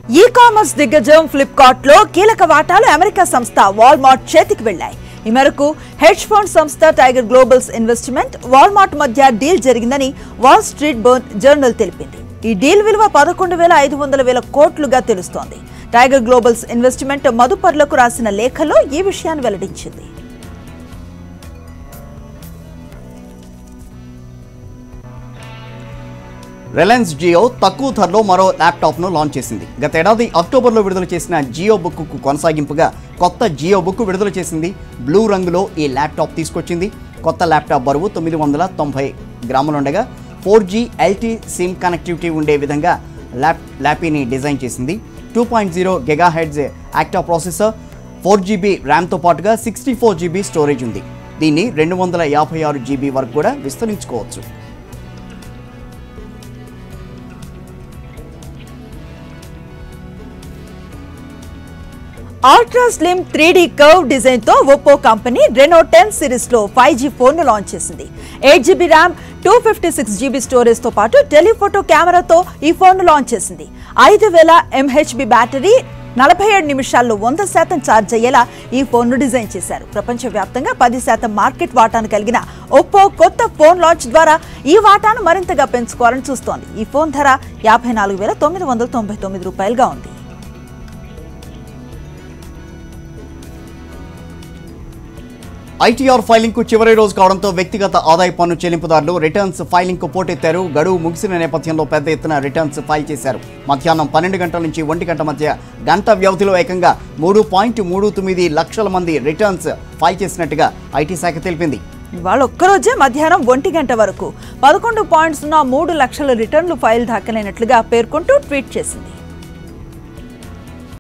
e commerce దిగ్గజం Flipkart లో కీలక వాటాలు అమెరికా సంస్థ వాల్మార్ట్ చేతికి వెళ్లాయి ఈ మేరకు హెడ్జ్ ఫండ్ సంస్థ టైగర్ గ్లోబల్స్ ఇన్వెస్ట్మెంట్ వాల్మార్ట్ మధ్య డీల్ జరిగిందని వాల్ స్ట్రీట్ బర్న్ జర్నల్ తెలిపింది ఈ డీల్ విలువ పదకొండు వేల ఐదు వందల వేల కోట్లుగా తెలుస్తోంది టైగర్ గ్లోబల్స్ ఇన్వెస్ట్మెంట్ మదుపర్లకు రాసిన లేఖలో ఈ విషయాన్ని వెల్లడించింది రిలయన్స్ జియో తక్కువ ధరలో మరో ల్యాప్టాప్ను లాంచ్ చేసింది గత ఏడాది అక్టోబర్లో విడుదల చేసిన జియో బుక్కు కొనసాగింపుగా కొత్త జియో బుక్ విడుదల చేసింది బ్లూ రంగులో ఈ ల్యాప్టాప్ తీసుకొచ్చింది కొత్త ల్యాప్టాప్ బరువు తొమ్మిది వందల తొంభై గ్రాములుండగా four G LTE SIM connectivity ఉండే విధంగా ల్యాప్ ల్యాపీని డిజైన్ చేసింది two point zero giga hertz octa processor four GB ర్యామ్తో పాటుగా సిక్స్టీ ఫోర్ జీబీ స్టోరేజ్ ఉంది దీన్ని రెండు వందల యాభై ఆరు జీబీ వరకు కూడా విస్తరించుకోవచ్చు ultra slim three D curve design తో Oppo company Reno ten series లో ఫైవ్ జీ ఫోన్ ను లాంచ్ చేసింది eight GB RAM two fifty six GB storage తో పాటు టెలిఫోటో కెమెరాతో ఈ ఫోన్ ను లాంచ్ చేసింది ఐదు వేల ఎంహెచ్బి బ్యాటరీ నలభై ఏడు నిమిషాల్లో వంద శాతం ఛార్జ్ అయ్యేలా ఈ ఫోన్ ను డిజైన్ చేశారు ప్రపంచవ్యాప్తంగా పది శాతం మార్కెట్ వాటాను కలిగిన ఒప్పో కొత్త ఫోన్ లాంచ్ ద్వారా ఈ వాటాను మరింతగా పెంచుకోవాలని చూస్తోంది ఈ ఫోన్ ధర యాభై నాలుగు వేల తొమ్మిది వందల తొంభై తొమ్మిది రూపాయలుగా ఉంది ఐటీఆర్ ఫైలింగ్ కు చివరి రోజు కావడంతో వ్యక్తిగత ఆదాయ పన్ను చెల్లింపుదారులు రిటర్న్స్ ఫైలింగ్ కు పోటెత్తారు గడువు ముగిసిన నేపథ్యంలో పెద్ద ఎత్తున రిటర్న్స్ ఫైల్ చేశారు మధ్యాహ్నం పన్నెండు గంటల నుంచి ఒంటి గంట మధ్య గంట వ్యవధిలో ఏకంగా మూడు పాయింట్ మూడు తొమ్మిది లక్షల మంది రిటర్న్స్ ఫైల్ చేసినట్టుగా ఐటీ శాఖ తెలిపింది ఇవాళ ఒక్కరోజే మధ్యాహ్నం ఒంటి గంట వరకు పదకొండు పాయింట్ సున్నా మూడు లక్షల రిటర్న్లు ఫైల్ దాఖలైనట్లుగా పేర్కొంటూ ట్వీట్ చేసింది